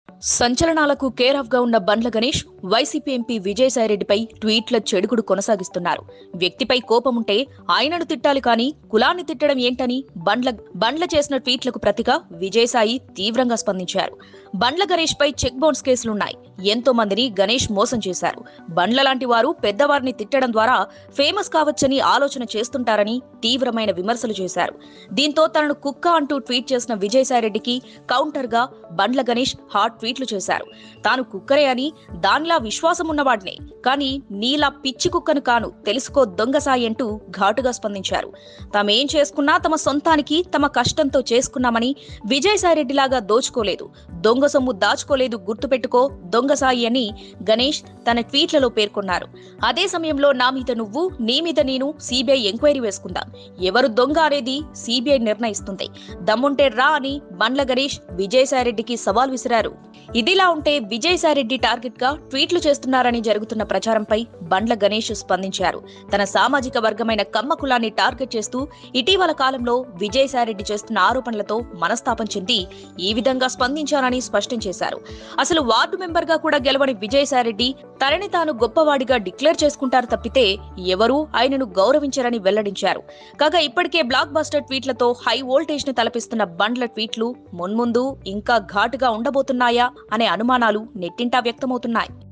సంచలనాలకు care of గా ఉన్న Bandla Ganesh YCP MP విజయసాయిరెడ్డిపై ట్వీట్ల చెడుగుడు కొనసాగిస్తున్నారు వ్యక్తిపై కోపముంటే ఆయనను తిట్టాలి కానీ కులాన్ని తిట్టడం ఏంటని బండ్ల బండ్ల చేసిన ట్వీట్లకు ప్రతిగా విజయసాయి తీవ్రంగా స్పందించారు బండ్ల గణేష్ పై చెక్ బౌన్స్ కేసులున్నాయి ఎంతో మందిని గణేష్ మోసం చేశారు బండ్ల లాంటి వారు పెద్దవారిని తిట్టడం ద్వారా ఫేమస్ కావచ్చని ఆలోచన చేస్తుంటారని తీవ్రమైన విమర్శలు చేశారు దీంతో తనను కుక్క అంటూ ట్వీట్ చేసిన విజయసాయిరెడ్డికి కౌంటర్ గా బండ్ల గణేష్ హాట్ ట్వీట్లు చేశారు తాను కుక్కరే అని దానిలా విశ్వాసం ఉన్నవాడినే కానీ నీలా పిచ్చి కుక్కను కాను తెలుసుకో దొంగ సాయి అంటూ ఘాటుగా స్పందించారు తామేం చేసుకున్నా తమ సొంతానికి తమ కష్టంతో చేసుకున్నామని విజయసాయిరెడ్డిలాగా దోచుకోలేదు దొంగ సొమ్ము దాచుకోలేదు గుర్తుపెట్టుకో దొంగ సాయి అని గణేష్ తన ట్వీట్లలో పేర్కొన్నారు అదే సమయంలో నా మీద నువ్వు నీ మీద నేను సిబిఐ ఎంక్వైరీ వేసుకుందాం ఎవరు దొంగ అనేది సిబిఐ నిర్ణయిస్తుంది దమ్ముంటే రా అని బండ్ల గణేష్ విజయసాయిరెడ్డికి సవాల్ విసిరారు ఇదిలా ఉంటే విజయసాయిరెడ్డి టార్గెట్ గా ట్వీట్లు చేస్తున్నారని జరుగుతున్న ప్రచారంపై బండ్ల గణేష్ స్పందించారు తన సామాజిక వర్గమైన కమ్మ కులాన్ని టార్గెట్ చేస్తూ ఇటీవల కాలంలో విజయసాయిరెడ్డి చేస్తున్న ఆరోపణలతో మనస్తాపం చెంది ఈ విధంగా స్పందించారని స్పష్టం చేశారు అసలు వార్డు మెంబర్ గా కూడా గెలవని విజయసాయిరెడ్డి తనని తాను గొప్పవాడిగా డిక్లేర్ చేసుకుంటారు తప్పితే ఎవరూ ఆయనను గౌరవించరని వెల్లడించారు కాగా ఇప్పటికే బ్లాక్ బస్టర్ ట్వీట్లతో హై వోల్టేజ్ ను తలపిస్తున్న బండ్ల ట్వీట్లు మున్ముందు ఇంకా ఘాటుగా ఉండబోతున్నాయా అనే అనుమానాలు నెట్టింటా వ్యక్తమవుతున్నాయి